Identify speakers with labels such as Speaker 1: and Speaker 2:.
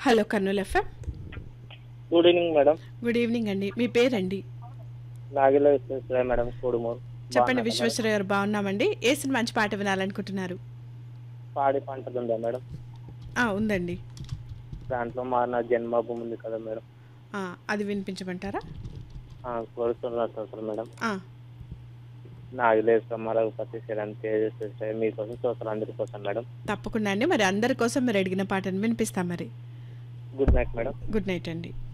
Speaker 1: Hello Kurnool FM
Speaker 2: good evening madam
Speaker 1: good evening అండి మీ పేరండి
Speaker 2: నాగిల విశ్వేశ్వరయ్య మేడం కోడుమూరు
Speaker 1: చెప్పండి
Speaker 2: బాగున్నారా
Speaker 1: విశ్వేశ్వర గారు బాగున్నామండి ఏ సినిమా మంచి పాట వినాలనుకుంటున్నారు
Speaker 2: మేడం? పాడి పంటలు ఉందా మేడం
Speaker 1: ఆ, ఉందండి
Speaker 2: దాంట్లో మా నా జన్మభూమి ఉంది కదా మేడం
Speaker 1: ఆ, అది వినిపించమంటారా
Speaker 2: ఆ, కోరుతున్నారు చూస్తారు మేడం
Speaker 1: ఆ,
Speaker 2: నాగిలేశ్వరం రఘుపతి శరణ్ తేజస్వి మీకోసం చూస్తారు అందరి కోసం మేడం
Speaker 1: తప్పకుండా అండి మరి అందరి కోసం మీరు అడిగిన పాటను వినిపిస్తాం మరి
Speaker 2: good night madam
Speaker 1: good night అండి